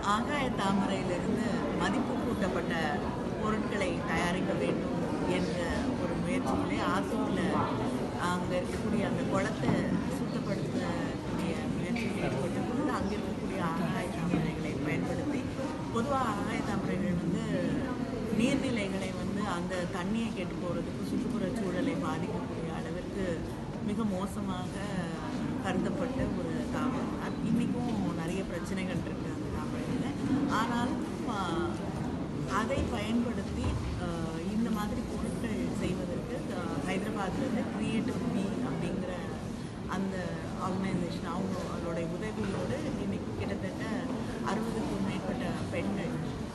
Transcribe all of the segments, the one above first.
ஆகாய தாமரையிலிருந்து மதிப்பு கூட்டப்பட்ட பொருட்களை தயாரிக்க வேண்டும் என்ற ஒரு முயற்சியிலே ஆத்தூரில் அங்கே இருக்கக்கூடிய அந்த குளத்தை சுத்தப்படுத்தக்கூடிய முயற்சியில் ஈடுபட்ட பொழுது அங்கே இருக்கக்கூடிய ஆகாய தாமரைகளை பயன்படுத்தி பொதுவாக ஆகாய தாமரைகள் வந்து நீர்நிலைகளை வந்து அந்த தண்ணியை கெட்டு போகிறதுக்கு சுற்றுப்புற சூழலை பாதிக்கக்கூடிய அளவிற்கு மிக மோசமாக கருதப்பட்ட ஒரு தாவரம் அது இன்றைக்கும் நிறைய பிரச்சனைகள் இருக்குது அந்த தாவரத்தில் ஆனாலும் ஆஹ், அதை பயன்படுத்தி ஆஹ், இந்த மாதிரி பொருட்கள் செய்வதற்கு ஆஹ், ஹைதராபாத்லேருந்து கிரியேட்டிவ் பி அப்படிங்கிற அந்த ஆர்கனைசேஷன் அவங்க அவங்களுடைய உதவியோடு இன்னைக்கு கிட்டத்தட்ட அறுபதுக்கும் மேற்பட்ட பெண்கள்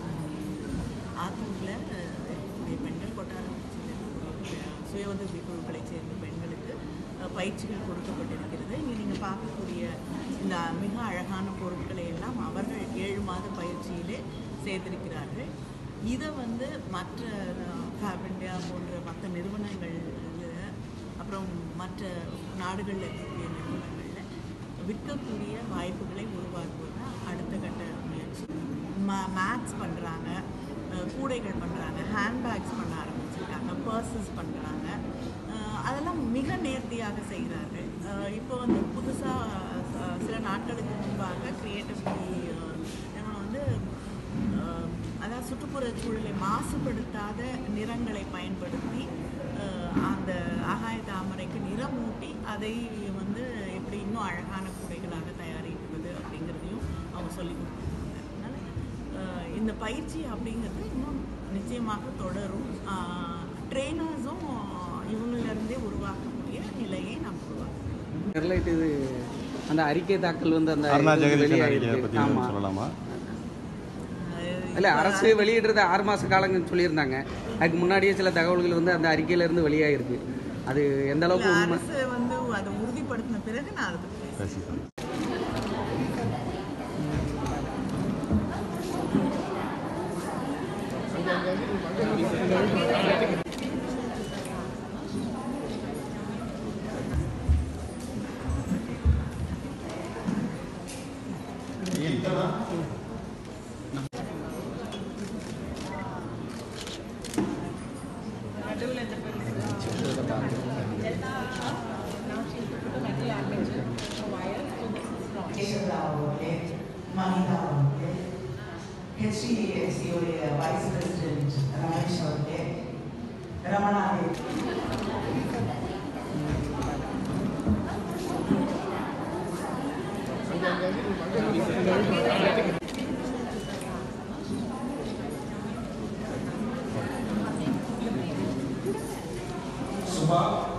ஆத்தூரில் இருக்கக்கூடிய பெண்கள் கொட்டாரத்தில் இருக்கக்கூடிய சுய உதவி குழுக்களைச் சேர்ந்த பெண்களுக்கு அஹ், பயிற்சிகள் கொடுக்கப்பட்டிருக்கிறது இங்கே நீங்கள் பார்க்கக்கூடிய இந்த மிக அழகான பொருட்களை எல்லாம் அவர்கள் ஏழு மாத பயிற்சியிலே செய்திருக்கிறார்கள் இதை வந்து மற்ற ஃபேப் இந்தியா போன்ற மற்ற நிறுவனங்கள் இது, அப்புறம் மற்ற நாடுகளில் இருக்கக்கூடிய நிறுவனங்களில் விற்கக்கூடிய வாய்ப்புகளை உருவாக்குவது தான் அடுத்த கட்ட முயற்சி மா மேட்ஸ் பண்ணுறாங்க கூடைகள் பண்ணுறாங்க ஹேண்ட்பேக்ஸ் பண்ண ஆரம்பிச்சிருக்காங்க பர்சஸ் பண்ணுறாங்க அதெல்லாம் மிக நேர்த்தியாக செய்கிறார்கள் அஹ் இப்போ வந்து புதுசாக சில நாட்களுக்கு முன்பாக கிரியேட்டிவ் நிறுவனம் வந்து அஹ், அதாவது சுற்றுப்புற சூழலை மாசுபடுத்தாத நிறங்களை பயன்படுத்தி அஹ், அந்த ஆகாய தாமரைக்கு நிறமூட்டி அதை வந்து எப்படி இன்னும் அழகான கூடைகளாக தயாரிப்பது அப்படிங்கிறதையும் அவங்க சொல்லி கொடுத்துருக்காங்க அதனால் அஹ், இந்த பயிற்சி அப்படிங்கிறது இன்னும் நிச்சயமாக தொடரும் ட்ரெயினர்ஸும் இவங்களிலிருந்தே உருவாக்கக்கூடிய நிலையை நாம் உருவாக்கணும் ஸ்டெர்லைட் இது அந்த அறிக்கை தாக்கல் வந்து அந்த அருணா இது ஜெகதீசன் அறிக்கையை வெளியாயிருக்கு. பற்றி ஆமா சொல்லலாமா இல்ல அரசு வெளியிடுறது ஆறு மாச காலங்கன்னு சொல்லியிருந்தாங்க அதுக்கு முன்னாடியே சில தகவல்கள் வந்து அந்த அறிக்கையில இருந்து வெளியாயிருக்கு அது எந்த அளவுக்கு இல்ல, உண்மை அரசு வந்து அதை உறுதிப்படுத்தின பிறகு நான் அதை பற்றி பேசுறேன். பேசி யசோதாவுடைய மனிதாவுடைய ஹெச்டிஎஃப்சியுடைய வைஸ் பிரசிடென்ட் ரமேஷ் அவர்களே ரமணாவே சுபா